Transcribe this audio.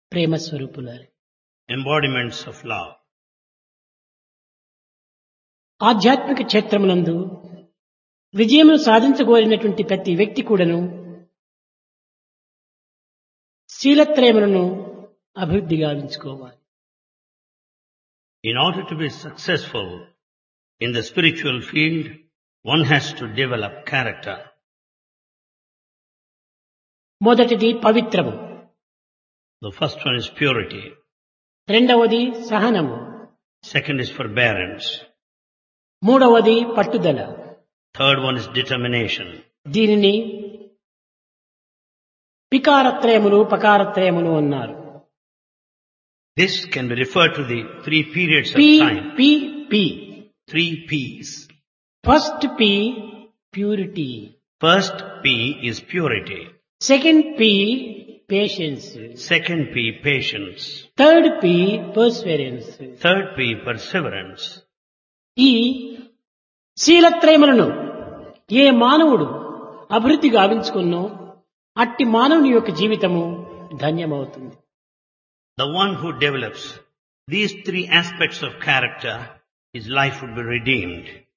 Prema స్వరూపులారు embodiments of love. ఆధ్యాత్మిక క్షేత్రమునందు విజయమును సాధించగోరినటువంటి ప్రతి వ్యక్తి కూడాను శీలత్రయములను అభివృద్ధి గావించుకోవాలి In order to be successful in the spiritual field, one has to develop character. మొదటిది పవిత్రము The first one is purity. రెండవది సహనము Second is forbearance. మూడవది పట్టుదల Third one is determination. దీనిని పికారత్రయములు పకారత్రయములు అన్నారు This can be referred to the three periods of P time. P P Three P's. First P purity First P is purity. Second P patience Second P, patience. Third P perseverance Third P, perseverance. ఈ శీలత్రయములను ఏ మానవుడు అభివృద్ధి గావించుకున్నో అట్టి మానవుని యొక్క జీవితము ధన్యమవుతుంది The one who develops these three aspects of character, his life would be redeemed.